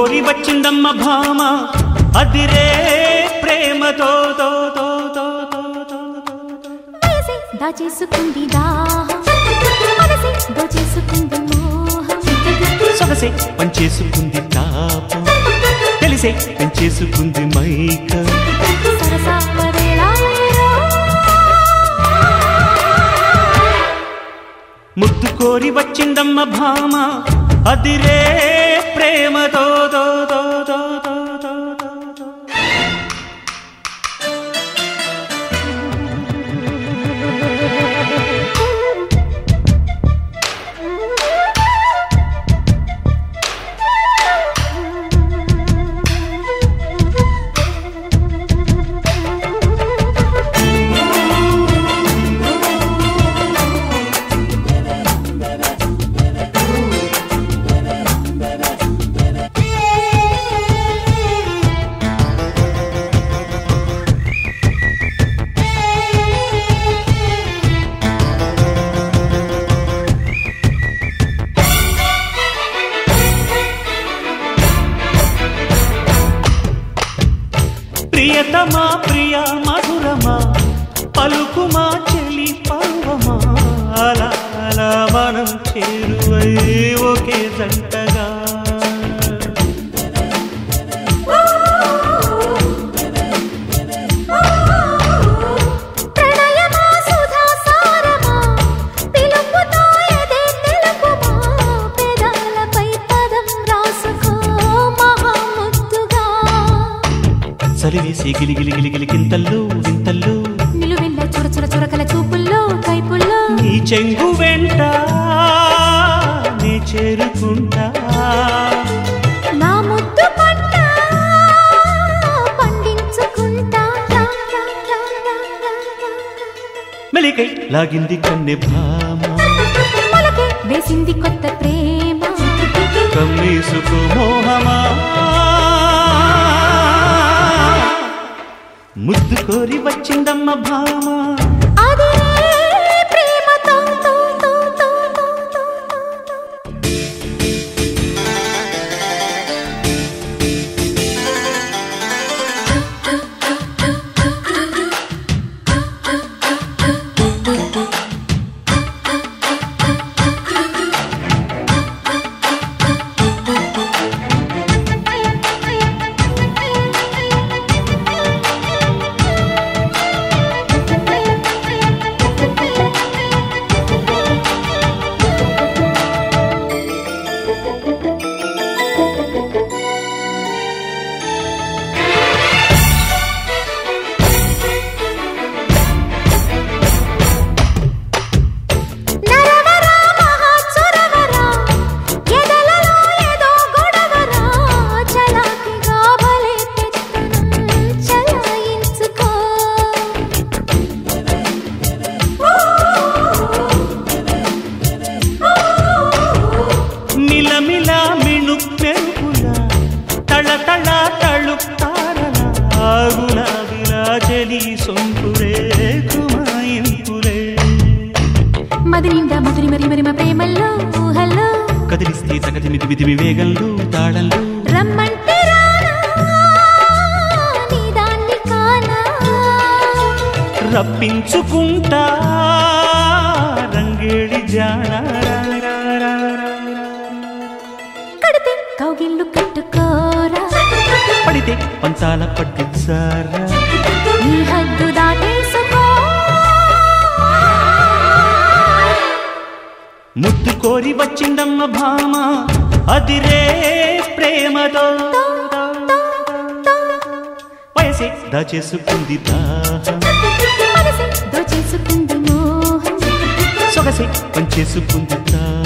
కోరి వచ్చిందమ్మ భామ అదిరే ప్రేమతో తో, తో, తో, తో, తో, తో. వయసే దాచేసుకుంది దాహం మనసే దోచేసుకుంది మోహం సొగసే పంచేసుకుంది తాపం తెలిసే పెంచేసుకుంది మైక సరసాల వేళాయో. ముద్దు కోరి వచ్చిందమ్మ భామ అదిరే ప్రేమతో తో, తో, తో, తో, తో, తో, తో. ప్రియతమా ప్రియ మధురమా పలుకుమా చెలి పర్వమా అలా అలా మనం చేరువై ఒకే జంటగా ప్రణయమా సుధా సారమా పిలుపుతో ఎదే తెలుపుమా పెదాలపై పదం రాసుకో మహాముద్దుగా సరివేసి గిలిగిలి గిలిగిలి గింతల్లో వింతల్లో నిలువెల్ల చురచుర చురకల చూపుల్లో కైపుల్లో నీ చెంగు వెంట నీ చేరుకుంటా నా ముద్దు పంట పండించుకుంటా రా, రా, రా, రా, రా, రా. మెలికై లాగింది కన్నె భామ మొలకే వేసింది కొత్త ప్రేమ కమ్మేసుకో మోహమా ముద్దు కోరి వచ్చిందమ్మ భామ అదే ప్రేమతో తో, తో, తో, తో, తో, తో. నరవరా మహాచురవరా ఎదలలో ఏదో గొడవరా చలాకిగా భలే పెత్తనం చలాయించుకో మిలమిల మిణు పెరుగుల తళ తళ తళు తారల గులాబిలా జలి సొంపురే కుమాయింపురే మది నిండా మధురి మరి మరి మా ప్రేమల్లో ఊహల్లో కదిలిస్తే సగతి మిది మిది వేగంలో తాళంలో రమ్మంటే రానా నీ దాన్ని కానా రప్పించుకుంటా రంగేడి జాణ కడితే కౌగిళ్ళు కట్టుకోరా పడితే పంతాల పట్టించారా నీ హద్దు దాటేసుకో ముద్దు కోరి వచ్చిందమ్మ భామ అదిరే ప్రేమతో వయసే దాచేసుకుంది దాహం మనసే దోచేసుకుంది మోహం సొగసే పంచేసుకుంది తా